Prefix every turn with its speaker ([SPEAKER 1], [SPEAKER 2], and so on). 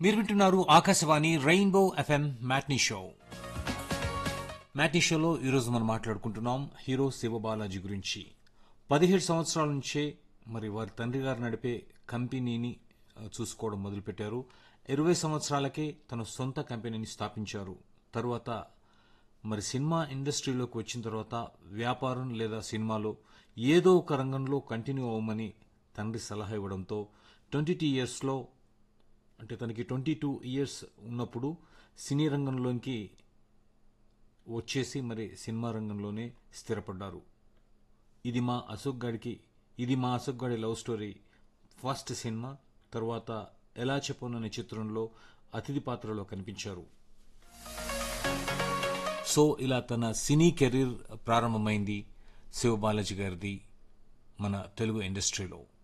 [SPEAKER 1] మీరు వింటున్నారు Akashvani Rainbow FM matinee show matinee షోలో ఈరోజు మనం మాట్లాడుకుంటున్నాం హీరో శివబాలాజీ గురించి పదిహేడు సంవత్సరాల నుంచే మరి వారి తండ్రి గారు నడిపే కంపెనీని ఆ, చూసుకోవడం మొదలుపెట్టారు ఇరవై సంవత్సరాలకే తన సొంత కంపెనీని స్థాపించారు తరువాత మరి సినిమా ఇండస్ట్రీలోకి వచ్చిన తర్వాత వ్యాపారం లేదా సినిమాలో ఏదో ఒక రంగంలో కంటిన్యూ అవ్వమని తండ్రి సలహా ఇవ్వడంతో ట్వంటీ టూ ఇయర్స్లో అంటే తనకి ట్వంటీ టూ ఇయర్స్ ఉన్నప్పుడు సినీ రంగంలోకి వచ్చేసి మరి సినిమా రంగంలోనే స్థిరపడ్డారు ఇది మా అశోక్ గాడికి ఇది మా అశోక్ గాడి లవ్ స్టోరీ ఫస్ట్ సినిమా తర్వాత ఎలా చెప్పను అనే చిత్రంలో అతిథి పాత్రలో కనిపించారు సో ఇలా తన సినీ కెరీర్ ప్రారంభమైంది శివబాలాజీ గారిది మన తెలుగు ఇండస్ట్రీలో